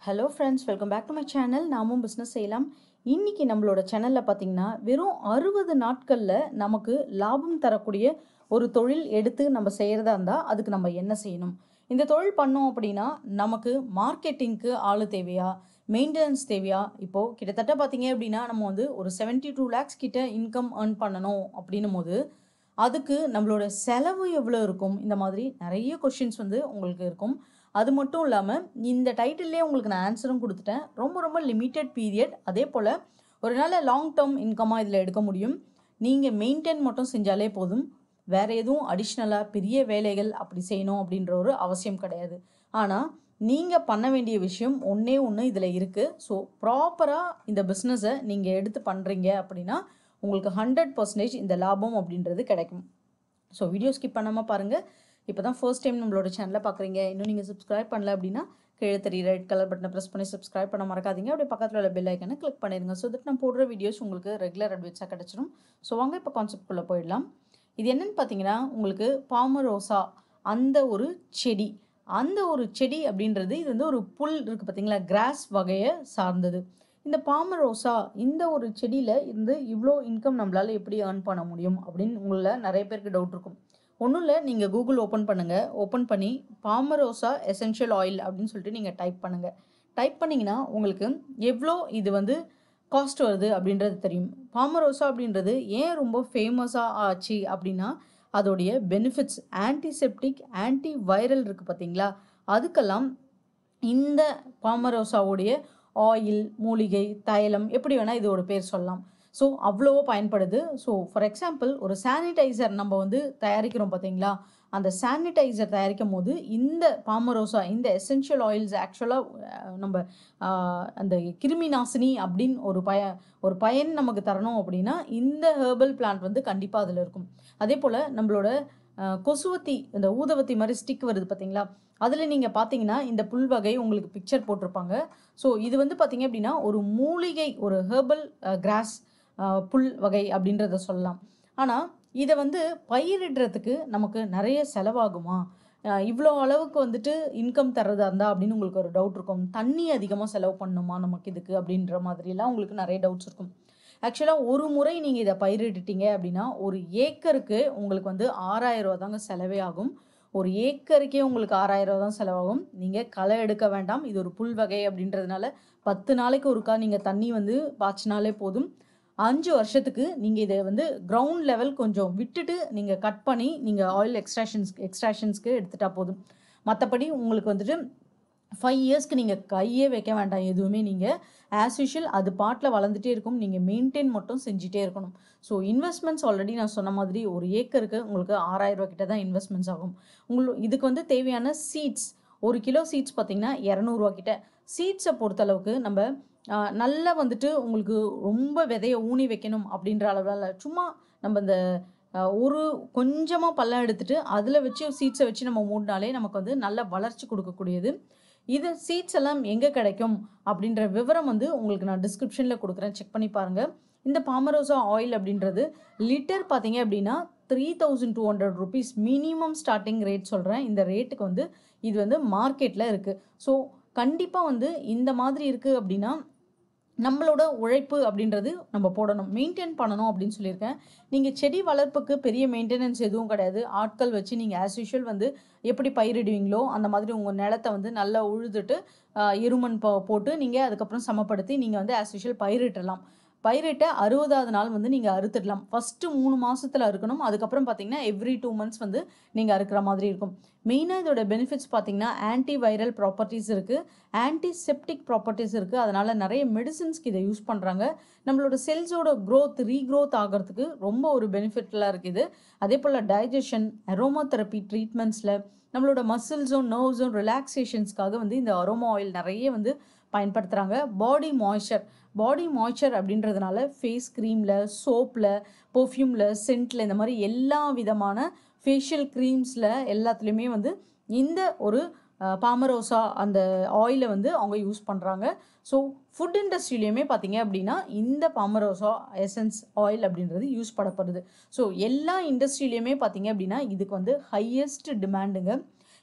hello friends welcome back to my channel நாமும் business செய்யலாம் இன்னைக்கு நம்மளோட சேனலில் பார்த்தீங்கன்னா வெறும் அறுபது நாட்களில் நமக்கு லாபம் தரக்கூடிய ஒரு தொழில் எடுத்து நம்ம செய்கிறதா இருந்தால் அதுக்கு நம்ம என்ன செய்யணும் இந்த தொழில் பண்ணோம் அப்படின்னா நமக்கு மார்க்கெட்டிங்க்கு ஆள் தேவையா மெயின்டெனன்ஸ் தேவையா இப்போது கிட்டத்தட்ட பார்த்தீங்க அப்படின்னா நம்ம வந்து ஒரு 72 டூ லேக்ஸ் கிட்ட இன்கம் earn பண்ணணும் அப்படின்னும் போது அதுக்கு நம்மளோட செலவு எவ்வளோ இருக்கும் இந்த மாதிரி நிறைய கொஷின்ஸ் வந்து உங்களுக்கு இருக்கும் அது மட்டும் இல்லாமல் இந்த டைட்டில்லே உங்களுக்கு நான் ஆன்சரும் கொடுத்துட்டேன் ரொம்ப ரொம்ப லிமிட்டட் பீரியட் அதே போல் ஒரு நல்ல லாங் டேர்ம் இன்கமாக இதில் எடுக்க முடியும் நீங்கள் மெயின்டைன் மட்டும் செஞ்சாலே போதும் வேறு எதுவும் அடிஷ்னலாக பெரிய வேலைகள் அப்படி செய்யணும் அப்படின்ற ஒரு அவசியம் கிடையாது ஆனால் நீங்கள் பண்ண வேண்டிய விஷயம் ஒன்றே ஒன்று இதில் இருக்குது ஸோ ப்ராப்பராக இந்த பிஸ்னஸை நீங்கள் எடுத்து பண்ணுறீங்க அப்படின்னா உங்களுக்கு ஹண்ட்ரட் பர்சன்டேஜ் இந்த லாபம் அப்படின்றது கிடைக்கும் ஸோ வீடியோ ஸ்கிப் பண்ணாமல் பாருங்கள் இப்போ தான் ஃபர்ஸ்ட் டைம் நம்மளோட சேனலை பார்க்குறீங்க இன்னும் நீங்கள் சப்ஸ்கிரைப் பண்ணல அப்படின்னா கீழே தெரிய ரெட் கலர் பட்டனை ப்ரெஸ் பண்ணி சப்ஸ்கிரைப் பண்ண மறக்காதீங்க அப்படியே பக்கத்தில் உள்ள பெல் ஐக்கனை கிளிக் பண்ணிடுங்க ஸோ தட் நான் போடுற வீடியோஸ் உங்களுக்கு ரெகுலர் அட்வைஸாக கிடச்சிரும் ஸோ வாங்க இப்போ கான்செப்ட்குள்ளே போயிடலாம் இது என்னன்னு பார்த்தீங்கன்னா உங்களுக்கு பாமரோசா அந்த ஒரு செடி அந்த ஒரு செடி அப்படின்றது இது வந்து ஒரு புல் இருக்குது பார்த்தீங்களா கிராஸ் வகையை சார்ந்தது இந்த பாமரோசா இந்த ஒரு செடியில் இருந்து இவ்வளோ இன்கம் நம்மளால் எப்படி ஏர்ன் பண்ண முடியும் அப்படின்னு உங்களில் நிறைய பேருக்கு டவுட் இருக்கும் ஒன்றும் இல்லை நீங்கள் கூகுள் ஓப்பன் பண்ணுங்கள் ஓப்பன் பண்ணி பாமரோசா எசென்ஷியல் ஆயில் அப்படின்னு சொல்லிட்டு நீங்கள் டைப் பண்ணுங்கள் டைப் பண்ணிங்கன்னா உங்களுக்கு எவ்வளோ இது வந்து காஸ்ட் வருது அப்படின்றது தெரியும் பாமரோசா அப்படின்றது ஏன் ரொம்ப ஃபேமஸாக ஆச்சு அப்படின்னா அதோடைய பெனிஃபிட்ஸ் ஆன்டிசெப்டிக் ஆன்டி வைரல் இருக்குது பார்த்தீங்களா அதுக்கெல்லாம் இந்த பாமரோசாவுடைய ஆயில் மூலிகை தைலம் எப்படி வேணால் இதோட பேர் சொல்லலாம் ஸோ அவ்வளவோ பயன்படுது ஸோ ஃபார் எக்ஸாம்பிள் ஒரு சானிடைசர் நம்ம வந்து தயாரிக்கிறோம் பார்த்தீங்களா அந்த சானிடைசர் தயாரிக்கும் போது இந்த பாமரோசா இந்த எசென்ஷியல் ஆயில்ஸ் ஆக்சுவலாக நம்ம ஆஹ், அந்த கிருமி நாசினி அப்படின்னு ஒரு பய ஒரு பயன் நமக்கு தரணும் அப்படின்னா இந்த ஹெர்பல் பிளான்ட் வந்து கண்டிப்பாக அதில் இருக்கும் அதே போல் நம்மளோட ஆஹ், கொசுவத்தி இந்த ஊதவத்தி மாதிரி ஸ்டிக் வருது பார்த்தீங்களா அதில் நீங்கள் பார்த்தீங்கன்னா இந்த புல் வகை உங்களுக்கு பிக்சர் போட்டிருப்பாங்க ஸோ இது வந்து பார்த்தீங்க அப்படின்னா ஒரு மூலிகை ஒரு ஹெர்பல் கிராஸ் புல் வகை அப்படின்றத சொல்லலாம் ஆனால் இதை வந்து பயிரிடுறதுக்கு நமக்கு நிறைய செலவாகுமா அஹ் இவ்வளோ அளவுக்கு வந்துட்டு இன்கம் தர்றதா இருந்தா அப்படின்னு உங்களுக்கு ஒரு டவுட் இருக்கும் தண்ணி அதிகமாக செலவு பண்ணணுமா நமக்கு இதுக்கு அப்படின்ற மாதிரிலாம் உங்களுக்கு நிறைய டவுட்ஸ் இருக்கும் ஆக்சுவலாக ஒரு முறை நீங்கள் இதை பயிரிட்டுட்டீங்க அப்படின்னா ஒரு ஏக்கருக்கு உங்களுக்கு வந்து ஆறாயிரம் ரூபா தாங்க செலவே ஆகும் ஒரு ஏக்கருக்கே உங்களுக்கு ஆறாயிரம் ரூபா தான் செலவாகும் நீங்கள் களை எடுக்க வேண்டாம் இது ஒரு புல் வகை அப்படின்றதுனால பத்து நாளைக்கு ஒருக்கா நீங்கள் தண்ணி வந்து பாய்ச்சினாலே போதும் அஞ்சு வருஷத்துக்கு நீங்கள் இதை வந்து கிரவுண்ட் லெவல் கொஞ்சம் விட்டுட்டு நீங்கள் கட் பண்ணி நீங்கள் ஆயில் எக்ஸ்ட்ராக்ஷன்ஸ் எக்ஸ்ட்ராக்ஷன்ஸ்க்கு எடுத்துட்டா போதும் மற்றபடி உங்களுக்கு வந்துட்டு ஃபைவ் இயர்ஸ்க்கு நீங்கள் கையே வைக்க வேண்டாம் எதுவுமே நீங்கள் ஆஸ் யூஷுவல் அது பாட்டில் வளர்ந்துட்டே இருக்கும் நீங்கள் மெயின்டைன் மட்டும் செஞ்சுட்டே இருக்கணும் ஸோ இன்வெஸ்ட்மெண்ட்ஸ் ஆல்ரெடி நான் சொன்ன மாதிரி ஒரு ஏக்கருக்கு உங்களுக்கு ஆறாயிரம் ரூபா கிட்ட தான் இன்வெஸ்ட்மெண்ட்ஸ் ஆகும் உங்களுக்கு இதுக்கு வந்து தேவையான சீட்ஸ் ஒரு கிலோ சீட்ஸ் பார்த்தீங்கன்னா இரநூறுவா கிட்ட சீட்ஸை பொறுத்தளவுக்கு நம்ம ஆஹ், நல்லா வந்துட்டு உங்களுக்கு ரொம்ப விதைய ஊனி வைக்கணும் அப்படின்ற அளவில் சும்மா நம்ம இந்த ஆஹ், ஒரு கொஞ்சமாக பள்ளம் எடுத்துட்டு அதில் வச்சு சீட்ஸை வச்சு நம்ம மூடினாலே நமக்கு வந்து நல்ல வளர்ச்சி கொடுக்கக்கூடியது இது சீட்ஸ் எல்லாம் எங்கே கிடைக்கும் அப்படின்ற விவரம் வந்து உங்களுக்கு நான் டிஸ்கிரிப்ஷனில் கொடுக்குறேன் செக் பண்ணி பாருங்கள் இந்த பாமரோசா ஆயில் அப்படின்றது லிட்டர் பார்த்தீங்க அப்படின்னா three thousand two hundred rupees minimum starting rate சொல்கிறேன் இந்த ரேட்டுக்கு வந்து இது வந்து மார்க்கெட்டில் இருக்குது ஸோ கண்டிப்பாக வந்து இந்த மாதிரி இருக்குது அப்படின்னா நம்மளோட உழைப்பு அப்படின்றது நம்ம போடணும் மெயின்டைன் பண்ணணும் அப்படின்னு சொல்லியிருக்கேன் நீங்கள் செடி வளர்ப்புக்கு பெரிய மெயின்டெனன்ஸ் எதுவும் கிடையாது ஆட்கள் வச்சு நீங்கள் ஆஸ் யூஷுவல் வந்து எப்படி பயிரிடுவீங்களோ அந்த மாதிரி உங்கள் நிலத்தை வந்து நல்லா உழுதுட்டு ஆஹ், எருமண் போ போட்டு நீங்கள் அதுக்கப்புறம் சமப்படுத்தி நீங்கள் வந்து ஆஸ் யூஷுவல் பயிரிட்டலாம் பயிரிட்ட அறுபதாவது நாள் வந்து நீங்கள் அறுத்துடலாம் ஃபஸ்ட்டு மூணு மாசத்துல அறுக்கணும் அதுக்கப்புறம் பார்த்தீங்கன்னா எவ்ரி டூ மந்த்ஸ் வந்து நீங்கள் அறுக்கிற மாதிரி இருக்கும் மெயினாக இதோட பெனிஃபிட்ஸ் பார்த்தீங்கன்னா ஆன்டி வைரல் ப்ராப்பர்ட்டிஸ் இருக்குது ஆன்டிசெப்டிக் ப்ராப்பர்ட்டிஸ் இருக்குது அதனால் நிறைய மெடிசின்ஸ்க்கு இதை யூஸ் பண்ணுறாங்க நம்மளோட செல்ஸோட க்ரோத் ரீக்ரோத் ஆகிறதுக்கு ரொம்ப ஒரு பெனிஃபிட்லாம் இருக்குது அதே போல் டைஜஷன் அரோமா தெரப்பி ட்ரீட்மெண்ட்ஸில் நம்மளோட மசில்ஸும் நர்வ்ஸும் ரிலாக்ஸேஷன்ஸ்க்காக வந்து இந்த அரோமா ஆயில் நிறைய வந்து பயன்படுத்துகிறாங்க பாடி மாய்ஸ்சர் பாடி மாய்ஸ்சர் அப்படின்றதுனால ஃபேஸ் க்ரீமில் சோப்பில் பெர்ஃப்யூமில் சென்ட்டில் இந்த மாதிரி எல்லா விதமான ஃபேஷியல் க்ரீம்ஸில் எல்லாத்துலேயுமே வந்து இந்த ஒரு அஹ், பாமரோசா அந்த ஆயிலை வந்து அவங்க யூஸ் பண்ணுறாங்க ஸோ ஃபுட் இண்டஸ்ட்ரியிலையுமே பார்த்தீங்க அப்படின்னா இந்த பாமரோசா எசன்ஸ் ஆயில் அப்படின்றது யூஸ் பண்ணப்படுது ஸோ எல்லா இண்டஸ்ட்ரியிலையுமே பார்த்தீங்க அப்படின்னா இதுக்கு வந்து ஹையஸ்ட் டிமாண்டுங்க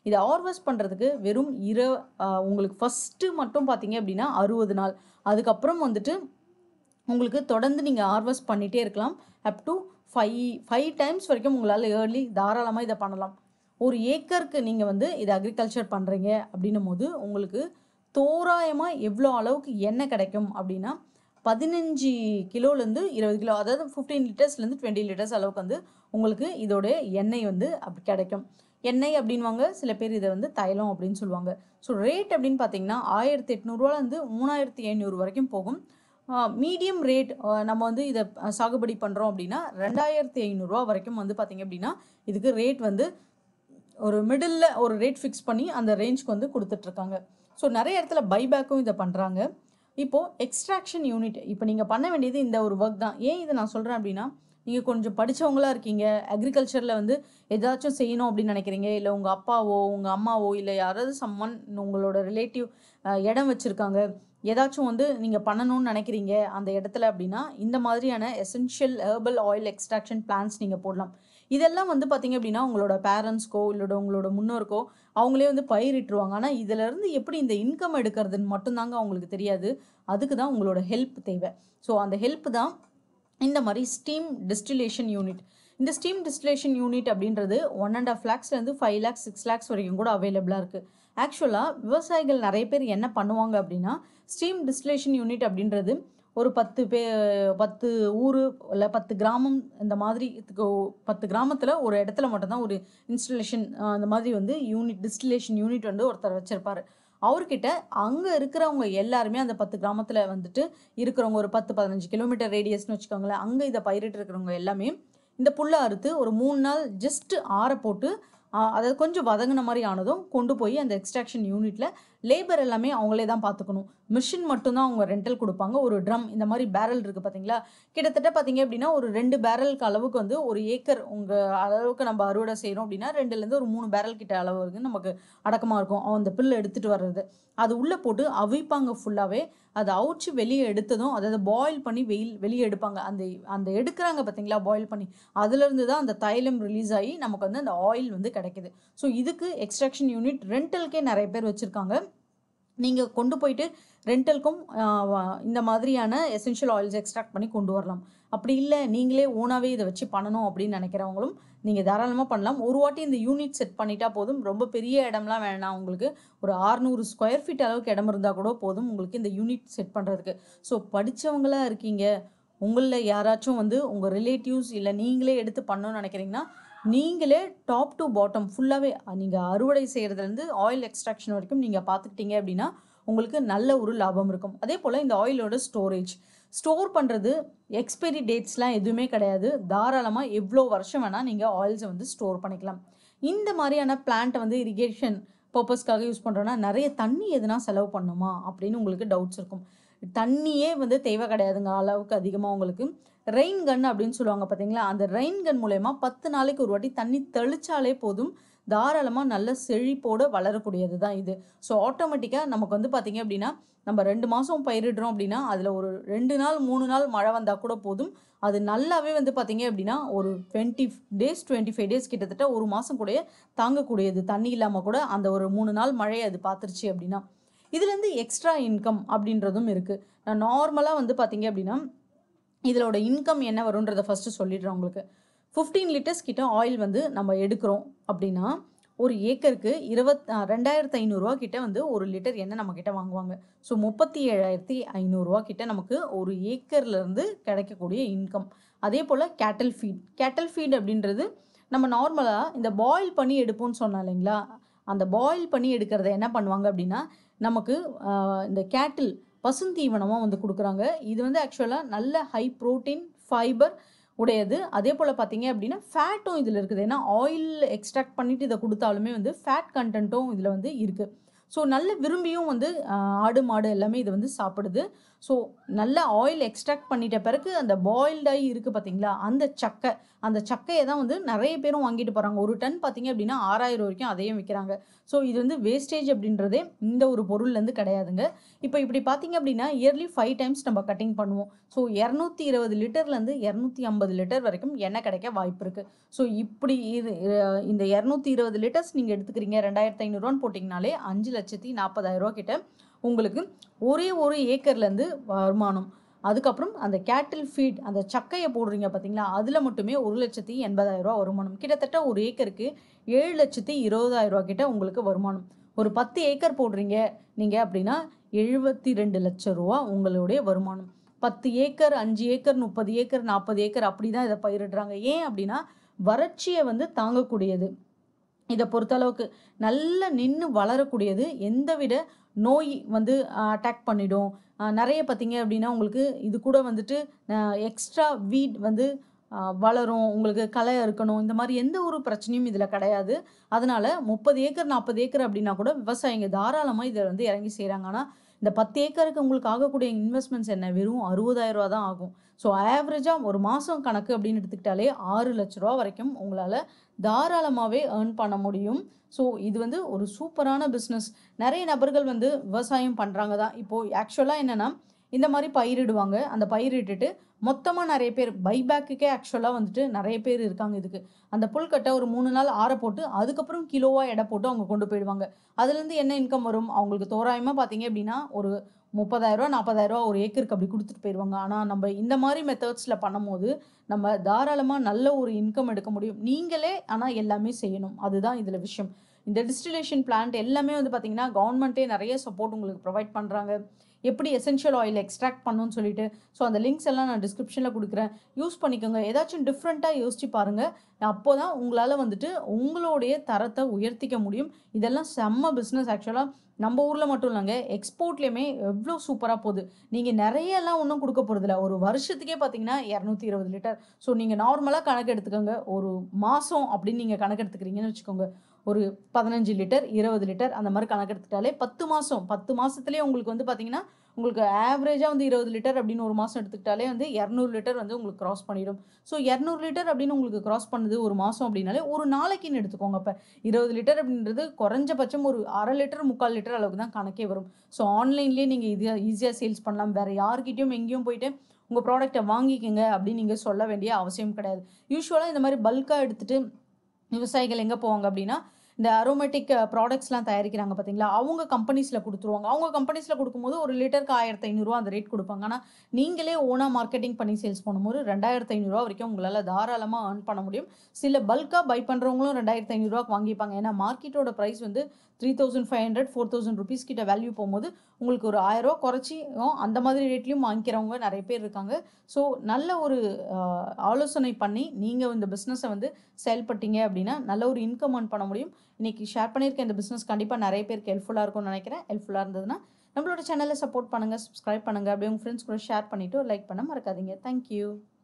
இதை ஹார்வெஸ்ட் பண்ணுறதுக்கு வெறும் இர ஆஹ் உங்களுக்கு ஃபஸ்ட்டு மட்டும் பார்த்தீங்க அப்படின்னா அறுபது நாள் அதுக்கப்புறம் வந்துட்டு உங்களுக்கு தொடர்ந்து நீங்கள் ஹார்வெஸ்ட் பண்ணிகிட்டே இருக்கலாம் up to five five times வரைக்கும் உங்களால் ஏர்லி தாராளமாக இதை பண்ணலாம் ஒரு ஏக்கருக்கு நீங்கள் வந்து இதை அக்ரிகல்ச்சர் பண்ணுறீங்க அப்படின்னும் போது உங்களுக்கு தோராயமாக எவ்வளோ அளவுக்கு எண்ணெய் கிடைக்கும் அப்படின்னா பதினஞ்சு கிலோலேருந்து இருபது கிலோ அதாவது ஃபிஃப்டீன் லிட்டர்ஸ்லேருந்து டுவெண்ட்டி லிட்டர்ஸ் அளவுக்கு வந்து உங்களுக்கு இதோட எண்ணெய் வந்து அப்படி கிடைக்கும் எண்ணெய் அப்படின்வாங்க சில பேர் இதை வந்து தைலம் அப்படின்னு சொல்லுவாங்க ஸோ ரேட் அப்படின்னு பார்த்தீங்கன்னா ஆயிரத்தி எட்நூறுவாலேருந்து மூணாயிரத்தி ஐநூறு வரைக்கும் போகும் மீடியம் ரேட் நம்ம வந்து இதை சாகுபடி பண்ணுறோம் அப்படின்னா ரெண்டாயிரத்தி ஐநூறுரூவா வரைக்கும் வந்து பார்த்திங்க அப்படின்னா இதுக்கு ரேட் வந்து ஒரு மிடில் ஒரு ரேட் ஃபிக்ஸ் பண்ணி அந்த ரேஞ்ச்க்கு வந்து கொடுத்துட்ருக்காங்க ஸோ நிறைய இடத்துல பைபேக்கும் இதை பண்ணுறாங்க இப்போது எக்ஸ்ட்ராக்ஷன் யூனிட் இப்போ நீங்கள் பண்ண வேண்டியது இந்த ஒரு ஒர்க் தான் ஏன் இதை நான் சொல்கிறேன் அப்படின்னா நீங்கள் கொஞ்சம் படிச்சவங்களா இருக்கீங்க அக்ரிகல்ச்சரில் வந்து ஏதாச்சும் செய்யணும் அப்படின்னு நினைக்கிறீங்க இல்லை உங்கள் அப்பாவோ உங்கள் அம்மாவோ இல்லை யாராவது சம்மன் உங்களோட ரிலேட்டிவ் இடம் வச்சுருக்காங்க ஏதாச்சும் வந்து நீங்கள் பண்ணணும்னு நினைக்கிறீங்க அந்த இடத்துல அப்படின்னா இந்த மாதிரியான essential herbal oil extraction plants நீங்கள் போடலாம் இதெல்லாம் வந்து பார்த்தீங்க அப்படின்னா உங்களோட பேரண்ட்ஸ்க்கோ இல்லோட உங்களோட முன்னோருக்கோ அவங்களே வந்து பயிரிட்டுருவாங்க ஆனால் இதிலேருந்து எப்படி இந்த இன்கம் எடுக்கிறதுன்னு மட்டும்தாங்க அவங்களுக்கு தெரியாது அதுக்கு தான் உங்களோட ஹெல்ப் தேவை ஸோ அந்த ஹெல்ப் தான் இந்த மாதிரி ஸ்டீம் டிஸ்டிலேஷன் யூனிட் இந்த ஸ்டீம் டிஸ்டிலேஷன் யூனிட் அப்படின்றது ஒன் அண்ட் ஆஃப் லேக்ஸ்லேருந்து ஃபைவ் லேக்ஸ் சிக்ஸ் லேக்ஸ் வரைக்கும் கூட அவைலபிளாக இருக்குது ஆக்சுவலாக விவசாயிகள் நிறைய பேர் என்ன பண்ணுவாங்க அப்படின்னா ஸ்டீம் டிஸ்டிலேஷன் யூனிட் அப்படின்றது ஒரு பத்து பே பத்து ஊர் இல்லை பத்து கிராமம் இந்த மாதிரி இதுக்கு பத்து கிராமத்தில் ஒரு இடத்துல மட்டும்தான் ஒரு இன்ஸ்டலேஷன் அந்த மாதிரி வந்து யூனிட் டிஸ்டிலேஷன் யூனிட் வந்து ஒருத்தர் வச்சுருப்பார் அவர்கிட்ட அங்கே இருக்கிறவங்க எல்லாருமே அந்த பத்து கிராமத்தில் வந்துட்டு இருக்கிறவங்க ஒரு பத்து பதினஞ்சு கிலோமீட்டர் ரேடியஸ்னு வச்சுக்கோங்களேன் அங்கே இதை பயிரிட்டு இருக்கிறவங்க எல்லாமே இந்த புல்லை அறுத்து ஒரு மூணு நாள் ஜஸ்ட் ஆற போட்டு அதாவது கொஞ்சம் வதங்கின மாதிரி ஆனதும் கொண்டு போய் அந்த எக்ஸ்ட்ராக்ஷன் யூனிட்டில் லேபர் எல்லாமே அவங்களே தான் பார்த்துக்கணும் மிஷின் மட்டும்தான் அவங்க ரெண்டல் கொடுப்பாங்க ஒரு ட்ரம் இந்த மாதிரி பேரல் இருக்குது பார்த்தீங்களா கிட்டத்தட்ட பார்த்தீங்க அப்படின்னா ஒரு ரெண்டு பேரலுக்கு அளவுக்கு வந்து ஒரு ஏக்கர் உங்கள் அளவுக்கு நம்ம அறுவடை செய்கிறோம் அப்படின்னா ரெண்டுலேருந்து ஒரு மூணு பேரல் கிட்ட அளவு வந்து நமக்கு அடக்கமாக இருக்கும் அந்த பில்லு எடுத்துகிட்டு வர்றது அது உள்ளே போட்டு அவிப்பாங்க ஃபுல்லாகவே அதை அவிச்சு வெளியே எடுத்ததும் அதாவது பாயில் பண்ணி வெயில் வெளியே எடுப்பாங்க அந்த அந்த எடுக்கிறாங்க பார்த்தீங்களா பாயில் பண்ணி அதுலேருந்து தான் அந்த தைலம் ரிலீஸ் ஆகி நமக்கு வந்து அந்த ஆயில் வந்து கிடைக்குது ஸோ இதுக்கு எக்ஸ்ட்ராக்ஷன் யூனிட் ரெண்டலுக்கே நிறைய பேர் வச்சுருக்காங்க நீங்கள் கொண்டு போயிட்டு ரெண்டலுக்கும் இந்த மாதிரியான எசென்ஷியல் ஆயில்ஸ் எக்ஸ்ட்ராக்ட் பண்ணி கொண்டு வரலாம் அப்படி இல்லை நீங்களே ஓனாகவே இதை வச்சு பண்ணணும் அப்படின்னு நினைக்கிறவங்களும் நீங்கள் தாராளமாக பண்ணலாம் ஒரு வாட்டி இந்த யூனிட் செட் பண்ணிட்டா போதும் ரொம்ப பெரிய இடம்லாம் வேணாம் உங்களுக்கு ஒரு ஆறுநூறு ஸ்கொயர் ஃபீட் அளவுக்கு இடம் இருந்தால் கூட போதும் உங்களுக்கு இந்த யூனிட் செட் பண்ணுறதுக்கு ஸோ படித்தவங்களாக இருக்கீங்க உங்களில் யாராச்சும் வந்து உங்கள் ரிலேட்டிவ்ஸ் இல்லை நீங்களே எடுத்து பண்ணணும்னு நினைக்கிறீங்கன்னா நீங்களே டாப் டு பாட்டம் ஃபுல்லாகவே நீங்கள் அறுவடை செய்கிறதுலேருந்து ஆயில் எக்ஸ்ட்ராக்ஷன் வரைக்கும் நீங்கள் பார்த்துக்கிட்டீங்க அப்படின்னா உங்களுக்கு நல்ல ஒரு லாபம் இருக்கும் அதே போல் இந்த ஆயிலோட ஸ்டோரேஜ் ஸ்டோர் பண்ணுறது எக்ஸ்பைரி டேட்ஸ்லாம் எதுவுமே கிடையாது தாராளமாக எவ்வளோ வருஷம் வேணால் நீங்கள் ஆயில்ஸை வந்து ஸ்டோர் பண்ணிக்கலாம் இந்த மாதிரியான பிளான்ட்டை வந்து இரிகேஷன் பர்பஸ்க்காக யூஸ் பண்ணுறோன்னா நிறைய தண்ணி எதுனா செலவு பண்ணுமா அப்படின்னு உங்களுக்கு டவுட்ஸ் இருக்கும் தண்ணியே வந்து தேவை கிடையாதுங்க அளவுக்கு அதிகமாக உங்களுக்கு ரெயின் கன் அப்படின்னு சொல்லுவாங்க பார்த்தீங்களா அந்த ரெயின் கன் மூலயமா பத்து நாளைக்கு ஒரு வாட்டி தண்ணி தெளிச்சாலே போதும் தாராளமாக நல்ல செழிப்போடு வளரக்கூடியது தான் இது ஸோ ஆட்டோமேட்டிக்காக நமக்கு வந்து பார்த்திங்க அப்படின்னா நம்ம ரெண்டு மாதம் பயிரிடுறோம் அப்படின்னா அதில் ஒரு ரெண்டு நாள் மூணு நாள் மழை வந்தால் கூட போதும் அது நல்லாவே வந்து பார்த்திங்க அப்படின்னா ஒரு twenty days twenty five days கிட்டத்தட்ட ஒரு மாதம் கூட தாங்கக்கூடியது தண்ணி இல்லாமல் கூட அந்த ஒரு மூணு நாள் மழையை அது பார்த்துருச்சு அப்படின்னா இதுலேருந்து எக்ஸ்ட்ரா இன்கம் அப்படின்றதும் இருக்குது நான் நார்மலாக வந்து பார்த்திங்க அப்படின்னா இதோட இன்கம் என்ன வரும்ன்றதை ஃபஸ்ட்டு சொல்லிடுறேன் உங்களுக்கு ஃபிஃப்டீன் லிட்டர்ஸ் கிட்ட ஆயில் வந்து நம்ம எடுக்கிறோம் அப்படின்னா ஒரு ஏக்கருக்கு இருபத் ரெண்டாயிரத்து ஐநூறுரூவா கிட்ட வந்து ஒரு லிட்டர் எண்ணெய் நம்ம கிட்ட வாங்குவாங்க ஸோ முப்பத்தி ஏழாயிரத்தி ஐநூறுரூவா கிட்ட நமக்கு ஒரு ஏக்கர்லேருந்து கிடைக்கக்கூடிய இன்கம் அதே போல் கேட்டல் ஃபீட் கேட்டல் ஃபீட் அப்படின்றது நம்ம நார்மலாக இந்த பாயில் பண்ணி எடுப்போம்னு சொன்னோம் இல்லைங்களா அந்த பாயில் பண்ணி எடுக்கிறத என்ன பண்ணுவாங்க அப்படின்னா நமக்கு இந்த கேட்டில் பசுந்தீவனமாக வந்து கொடுக்குறாங்க இது வந்து ஆக்சுவலாக நல்ல ஹை ப்ரோட்டீன் ஃபைபர் உடையது அதே போல் பார்த்தீங்க அப்படின்னா ஃபேட்டும் இதில் இருக்குது ஏன்னா ஆயில் எக்ஸ்ட்ராக்ட் பண்ணிவிட்டு இதை கொடுத்தாலுமே வந்து ஃபேட் கண்டென்ட்டும் இதில் வந்து இருக்குது ஸோ நல்ல விரும்பியும் வந்து ஆடு மாடு எல்லாமே இது வந்து சாப்பிடுது ஸோ நல்ல ஆயில் எக்ஸ்ட்ராக்ட் பண்ணிட்ட பிறகு அந்த பாயில்டாகி இருக்குது பார்த்தீங்களா அந்த சக்கை அந்த சக்கையை தான் வந்து நிறைய பேரும் வாங்கிட்டு போகிறாங்க ஒரு டன் பார்த்தீங்க அப்படின்னா ஆறாயிரம் வரைக்கும் அதையும் விற்கிறாங்க ஸோ இது வந்து வேஸ்டேஜ் அப்படின்றதே இந்த ஒரு பொருள்லேருந்து கிடையாதுங்க இப்போ இப்படி பார்த்தீங்க அப்படின்னா இயர்லி ஃபைவ் டைம்ஸ் நம்ம கட்டிங் பண்ணுவோம் ஸோ இரநூத்தி இருபது லிட்டர்லேருந்து இரநூத்தி ஐம்பது லிட்டர் வரைக்கும் எண்ணெய் கிடைக்க வாய்ப்பு இருக்குது ஸோ இப்படி இது அஹ், இந்த இரநூத்தி இருபது லிட்டர்ஸ் நீங்கள் எடுத்துக்கிறீங்க ரெண்டாயிரத்து ஐநூறுரூவான்னு போட்டிங்கனாலே அஞ்சு லட்சத்தி நாற்பதாயிரம் ரூபா கிட்ட உங்களுக்கு ஒரே ஒரு ஏக்கர்லேருந்து வருமானம் அதுக்கப்புறம் அந்த கேட்டில் ஃபீட் அந்த சக்கையை போடுறீங்க பார்த்தீங்களா அதில் மட்டுமே ஒரு லட்சத்தி எண்பதாயிரம் ரூபா வருமானம் கிட்டத்தட்ட ஒரு ஏக்கருக்கு ஏழு லட்சத்தி இருபதாயிரம் ரூபா கிட்ட உங்களுக்கு வருமானம் ஒரு பத்து ஏக்கர் போடுறீங்க நீங்கள் அப்படின்னா எழுபத்தி ரெண்டு லட்சம் ரூபா உங்களுடைய வருமானம் பத்து ஏக்கர் அஞ்சு ஏக்கர் முப்பது ஏக்கர் நாற்பது ஏக்கர் அப்படி தான் இதை பயிரிடுறாங்க ஏன் அப்படின்னா வறட்சியை வந்து தாங்கக்கூடியது இதை பொறுத்தளவுக்கு நல்லா நின்று வளரக்கூடியது எந்தவித நோய் வந்து அட்டாக் பண்ணிடும் அஹ் நிறைய பார்த்தீங்க அப்படின்னா உங்களுக்கு இது கூட வந்துட்டு எக்ஸ்ட்ரா வீட் வந்து அஹ் வளரும் உங்களுக்கு களை இருக்கணும் இந்த மாதிரி எந்த ஒரு பிரச்சனையும் இதில் கிடையாது அதனால முப்பது ஏக்கர் நாற்பது ஏக்கர் அப்படின்னா கூட விவசாயிங்க தாராளமாக இதை வந்து இறங்கி செய்கிறாங்க ஆனால் இந்த பத்து ஏக்கருக்கு உங்களுக்கு ஆகக்கூடிய இன்வெஸ்ட்மெண்ட்ஸ் என்ன வெறும் அறுபதாயிரம் ரூபா தான் ஆகும் ஸோ ஆவரேஜாக ஒரு மாதம் கணக்கு அப்படின்னு எடுத்துக்கிட்டாலே ஆறு லட்ச ரூபா வரைக்கும் உங்களால் தாராளமாகவே ஏர்ன் பண்ண முடியும் ஸோ இது வந்து ஒரு சூப்பரான பிஸ்னஸ் நிறைய நபர்கள் வந்து விவசாயம் பண்ணுறாங்க தான் இப்போது ஆக்சுவலாக என்னென்னா இந்த மாதிரி பயிரிடுவாங்க அந்த பயிரிட்டுட்டு மொத்தமாக நிறைய பேர் பைபேக்குக்கே ஆக்சுவலாக வந்துட்டு நிறைய பேர் இருக்காங்க இதுக்கு அந்த புல்கட்டை ஒரு மூணு நாள் ஆற போட்டு அதுக்கப்புறம் கிலோவாக எடை போட்டு அவங்க கொண்டு போயிடுவாங்க அதுலேருந்து என்ன இன்கம் வரும் அவங்களுக்கு தோராயமாக பார்த்தீங்க அப்படின்னா ஒரு முப்பதாயிரரூவா நாற்பதாயிரரூவா ஒரு ஏக்கருக்கு அப்படி கொடுத்துட்டு போயிடுவாங்க ஆனால் நம்ம இந்த மாதிரி மெத்தட்ஸில் பண்ணும்போது நம்ம தாராளமாக நல்ல ஒரு இன்கம் எடுக்க முடியும் நீங்களே ஆனால் எல்லாமே செய்யணும் அதுதான் இதில் விஷயம் இந்த டிஸ்டிலேஷன் பிளான்ட் எல்லாமே வந்து பார்த்தீங்கன்னா கவர்மெண்ட்டே நிறைய சப்போர்ட் உங்களுக்கு ப்ரொவைட் பண்ணுறாங்க எப்படி எசென்ஷியல் ஆயில் எக்ஸ்ட்ராக்ட் பண்ணணும்னு சொல்லிட்டு ஸோ அந்த லிங்க்ஸ் எல்லாம் நான் டிஸ்கிரிப்ஷனில் கொடுக்குறேன் யூஸ் பண்ணிக்கோங்க ஏதாச்சும் டிஃப்ரெண்ட்டாக யோசிச்சு பாருங்கள் அப்போ தான் உங்களால் வந்துட்டு உங்களுடைய தரத்தை உயர்த்திக்க முடியும் இதெல்லாம் செம்ம பிஸ்னஸ் ஆக்சுவலாக நம்ம ஊரில் மட்டும் இல்லைங்க எக்ஸ்போர்ட்லேயுமே எவ்வளோ சூப்பராக போகுது நீங்கள் நிறைய எல்லாம் ஒன்றும் கொடுக்க போகிறதில்ல ஒரு வருஷத்துக்கே பார்த்தீங்கன்னா இரநூத்தி இருபது லிட்டர் ஸோ நீங்கள் நார்மலாக கணக்கு எடுத்துக்கோங்க ஒரு மாதம் அப்படின்னு நீங்கள் கணக்கு எடுத்துக்கிறீங்கன்னு வச்சுக்கோங்க ஒரு பதினஞ்சு லிட்டர் இருபது லிட்டர் அந்த மாதிரி கணக்கு எடுத்துக்கிட்டாலே பத்து மாதம் பத்து மாதத்துலேயே உங்களுக்கு வந்து பார்த்தீங்கன்னா உங்களுக்கு ஆவரேஜாக வந்து இருபது லிட்டர் அப்படின்னு ஒரு மாதம் எடுத்துக்கிட்டாலே வந்து இரநூறு லிட்டர் வந்து உங்களுக்கு கிராஸ் பண்ணிடும் ஸோ இரநூறு லிட்டர் அப்படின்னு உங்களுக்கு கிராஸ் பண்ணுது ஒரு மாதம் அப்படின்னாலே ஒரு நாளைக்குன்னு எடுத்துக்கோங்க இப்போ இருபது லிட்டர் அப்படின்றது குறைஞ்சபட்சம் ஒரு அரை லிட்டர் முக்கால் லிட்டர் அளவுக்கு தான் கணக்கே வரும் ஸோ ஆன்லைன்லேயே நீங்கள் ஈஸியாக ஈஸியாக சேல்ஸ் பண்ணலாம் வேறு யார்கிட்டயும் எங்கேயும் போயிட்டு உங்கள் ப்ராடக்ட்டை வாங்கிக்கங்க அப்படின்னு நீங்கள் சொல்ல வேண்டிய அவசியம் கிடையாது யூஸ்வலாக இந்த மாதிரி பல்காக எடுத்துகிட்டு விவசாயிகள் எங்கே போவாங்க அப்படின்னா இந்த அரோமேட்டிக் ப்ராடக்ட்ஸ்லாம் தயாரிக்கிறாங்க பார்த்தீங்களா அவங்க கம்பெனிஸில் கொடுத்துருவாங்க அவங்க கம்பெனிஸில் கொடுக்கும்போது ஒரு லிட்டருக்கு ஆயிரத்தி ஐநூறுரூவா அந்த ரேட் கொடுப்பாங்க ஆனால் நீங்களே ஓனாக மார்க்கெட்டிங் பண்ணி சேல்ஸ் பண்ணும்போது ரெண்டாயிரத்து ஐநூறுரூவா வரைக்கும் உங்களால் தாராளமாக earn பண்ண முடியும் சில பல்காக பை பண்ணுறவங்களும் ரெண்டாயிரத்து ஐநூறுரூவாக்கு வாங்கிப்பாங்க ஏன்னா மார்க்கெட்டோட ப்ரைஸ் வந்து three thousand five hundred four thousand rupees கிட்ட வேல்யூ போகும்போது உங்களுக்கு ஒரு ஆயிரரூவா குறைச்சி அஹ், அந்த மாதிரி ரேட்லையும் வாங்கிக்கிறவங்க நிறைய பேர் இருக்காங்க ஸோ நல்ல ஒரு அஹ், ஆலோசனை பண்ணி நீங்கள் இந்த பிஸ்னஸை வந்து செயல்பட்டீங்க அப்படின்னா நல்ல ஒரு இன்கம் earn பண்ண முடியும் இன்னைக்கு ஷேர் பண்ணியிருக்க இந்த பிஸ்னஸ் கண்டிப்பாக நிறைய பேருக்கு ஹெல்ப்ஃபுல்லாக இருக்கும்னு நினைக்கிறேன் ஹெல்ப்ஃபுல்லாக இருந்ததுன்னா நம்மளோட சேனலை சப்போர்ட் பண்ணுங்கள் சப்ஸ்கிரைப் பண்ணுங்கள் அப்படியே உங்கள் ஃப்ரெண்ட்ஸ் கூட ஷேர் பண்ணிவிட்டு லைக் பண்ண மறக்காதீங்க தேங்க்யூ